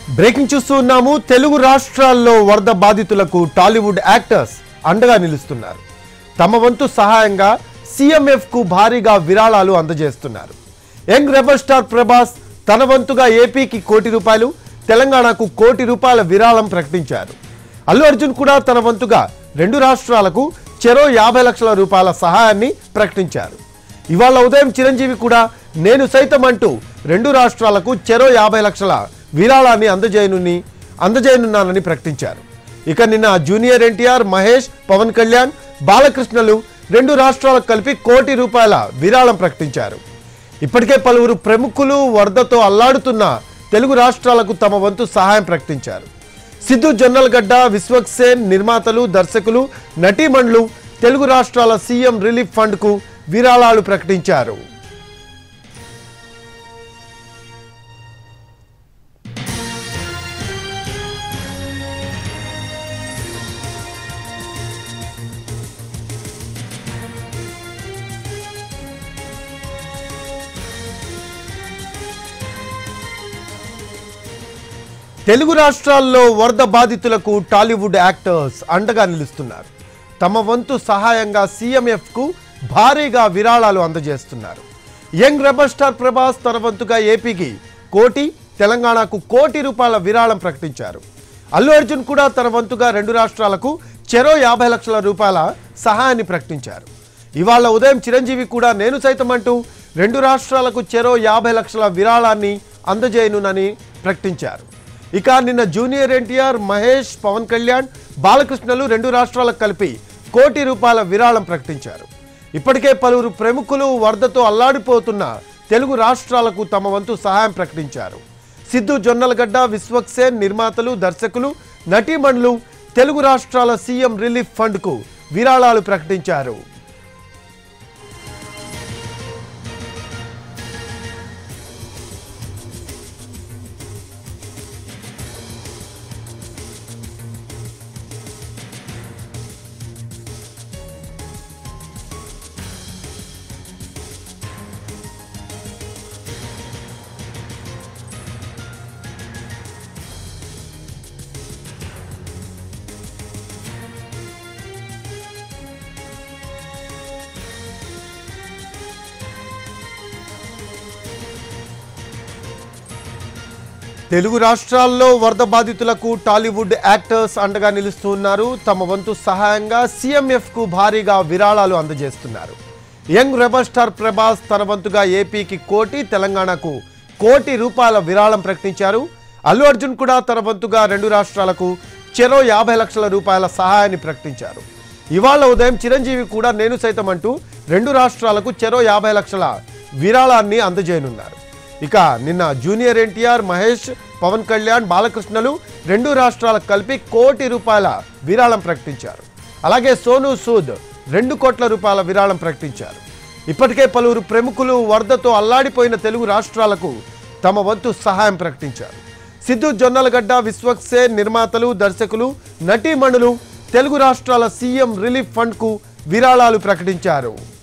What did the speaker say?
breaking చూస్తూ ఉన్నాము తెలుగు రాష్ట్రాల్లో వరద బాధితులకు టాలీవుడ్ యాక్టర్స్ అండగా నిలుస్తున్నారు తమ వంతు సహాయంగా సీఎంఎఫ్ కు భారీగా విరాళాలు అందజేస్తున్నారు యంగ్ రెబల్ స్టార్ ప్రభాస్ తన వంతుగా ఏపీకి కోటి రూపాయలు తెలంగాణకు కోటి రూపాయల విరాళం ప్రకటించారు అల్లు అర్జున్ కూడా తన వంతుగా రెండు రాష్ట్రాలకు చెరో యాభై లక్షల రూపాయల సహాయాన్ని ప్రకటించారు ఇవాళ ఉదయం చిరంజీవి కూడా నేను సైతం అంటూ రెండు రాష్ట్రాలకు చెరో యాభై లక్షల విరాళాన్ని అందజేయనుని అందజేయనున్నానని ప్రకటించారు ఇక నిన్న జూనియర్ ఎన్టీఆర్ మహేష్ పవన్ కళ్యాణ్ బాలకృష్ణలు రెండు రాష్ట్రాలకు కలిపి కోటి రూపాయల విరాళం ప్రకటించారు ఇప్పటికే పలువురు ప్రముఖులు వరదతో అల్లాడుతున్న తెలుగు రాష్ట్రాలకు తమ వంతు సహాయం ప్రకటించారు సిద్ధు జొన్నలగడ్డ విశ్వక్సేన్ నిర్మాతలు దర్శకులు నటీమణులు తెలుగు రాష్ట్రాల సీఎం రిలీఫ్ ఫండ్కు విరాళాలు ప్రకటించారు తెలుగు రాష్ట్రాల్లో వరద బాధితులకు టాలీవుడ్ యాక్టర్స్ అండగా నిలుస్తున్నారు తమ వంతు సహాయంగా సీఎంఎఫ్ కు భారీగా విరాళాలు అందజేస్తున్నారు యంగ్ రెబల్ స్టార్ ప్రభాస్ తన వంతుగా ఏపీకి కోటి తెలంగాణకు కోటి రూపాయల విరాళం ప్రకటించారు అల్లు అర్జున్ కూడా తన వంతుగా రెండు రాష్ట్రాలకు చెరో యాభై లక్షల రూపాయల సహాయాన్ని ప్రకటించారు ఇవాళ ఉదయం చిరంజీవి కూడా నేను సైతం అంటూ రెండు రాష్ట్రాలకు చెరో యాభై లక్షల విరాళాన్ని అందజేయనునని ప్రకటించారు ఇక నిన్న జూనియర్ ఎన్టీఆర్ మహేష్ పవన్ కళ్యాణ్ బాలకృష్ణలు రెండు రాష్ట్రాలకు కలిపి కోటి రూపాయల విరాళం ప్రకటించారు ఇప్పటికే పలువురు ప్రముఖులు వరదతో అల్లాడిపోతున్న తెలుగు రాష్ట్రాలకు తమ వంతు సహాయం ప్రకటించారు సిద్ధు జొన్నలగడ్డ విశ్వక్సేన్ నిర్మాతలు దర్శకులు నటీమణులు తెలుగు రాష్ట్రాల సీఎం రిలీఫ్ ఫండ్కు విరాళాలు ప్రకటించారు తెలుగు రాష్ట్రాల్లో వరద బాధితులకు టాలీవుడ్ యాక్టర్స్ అండగా నిలుస్తూ ఉన్నారు తమ వంతు సహాయంగా సీఎంఎఫ్ కు భారీగా విరాళాలు అందజేస్తున్నారు యంగ్ రెబల్ స్టార్ ప్రభాస్ తన వంతుగా ఏపీకి కోటి తెలంగాణకు కోటి రూపాయల విరాళం ప్రకటించారు అల్లు అర్జున్ కూడా తన వంతుగా రెండు రాష్ట్రాలకు చెరో యాభై లక్షల రూపాయల సహాయాన్ని ప్రకటించారు ఇవాళ ఉదయం చిరంజీవి కూడా నేను సైతం అంటూ రెండు రాష్ట్రాలకు చెరో యాభై లక్షల విరాళాన్ని అందజేయనున్నారు ఇక నిన్న జూనియర్ ఎన్టీఆర్ మహేష్ పవన్ కళ్యాణ్ బాలకృష్ణలు రెండు రాష్ట్రాలకు కలిపి కోటి రూపాయల విరాళం ప్రకటించారు అలాగే సోను సూద్ రెండు కోట్ల రూపాయల విరాళం ప్రకటించారు ఇప్పటికే పలువురు ప్రముఖులు వరదతో అల్లాడిపోయిన తెలుగు రాష్ట్రాలకు తమ వంతు సహాయం ప్రకటించారు సిద్ధు జొన్నలగడ్డ విశ్వక్సేన్ నిర్మాతలు దర్శకులు నటీమణులు తెలుగు రాష్ట్రాల సీఎం రిలీఫ్ ఫండ్కు విరాళాలు ప్రకటించారు